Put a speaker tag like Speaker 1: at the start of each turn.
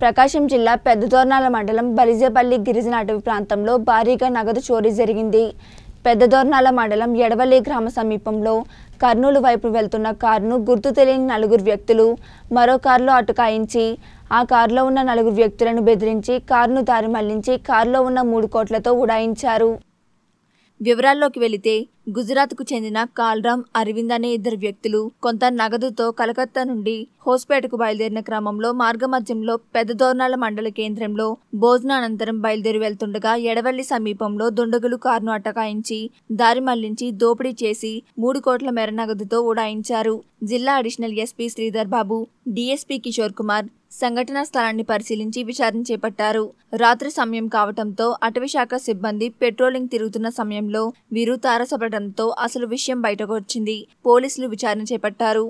Speaker 1: ప్రకాశం జిల్లా పెద్దదోర్నాల మండలం బలిజేపల్లి గిరిజన అటవీ ప్రాంతంలో భారీగా నగదు చోరీ జరిగింది పెద్దదోర్నాల మండలం ఎడవల్లి గ్రామ సమీపంలో కర్నూలు వైపు వెళ్తున్న కారును గుర్తు తెలియని నలుగురు వ్యక్తులు మరో కారులో అటుకాయించి ఆ కారులో ఉన్న నలుగురు వ్యక్తులను బెదిరించి కారును దారి మళ్లించి కారులో ఉన్న మూడు కోట్లతో ఉడాయించారు వివరాల్లోకి వెళితే గుజరాత్కు చెందిన కాల్రామ్ అరవింద్ అనే ఇద్దరు వ్యక్తులు కొంత నగదుతో కలకత్తా నుండి హోస్పేటకు బయలుదేరిన క్రమంలో మార్గమధ్యంలో పెద్దదోర్నాల మండల కేంద్రంలో భోజనానంతరం బయలుదేరి వెళ్తుండగా ఎడవల్లి సమీపంలో దుండగులు కారును అటకాయించి దారి మళ్లించి దోపిడీ చేసి మూడు కోట్ల మేర నగదుతో ఉడాయించారు జిల్లా additional SP Sridhar Babu DSP Kishore Kumar సంఘటనా స్థలాన్ని పరిశీలించి విచారణ చేపట్టారు రాత్రి సమయం కావటంతో అటవీశాఖ సిబ్బంది పెట్రోలింగ్ తిరుగుతున్న సమయంలో వీరు తారసపడటంతో అసలు విషయం బయటకు వచ్చింది పోలీసులు విచారణ చేపట్టారు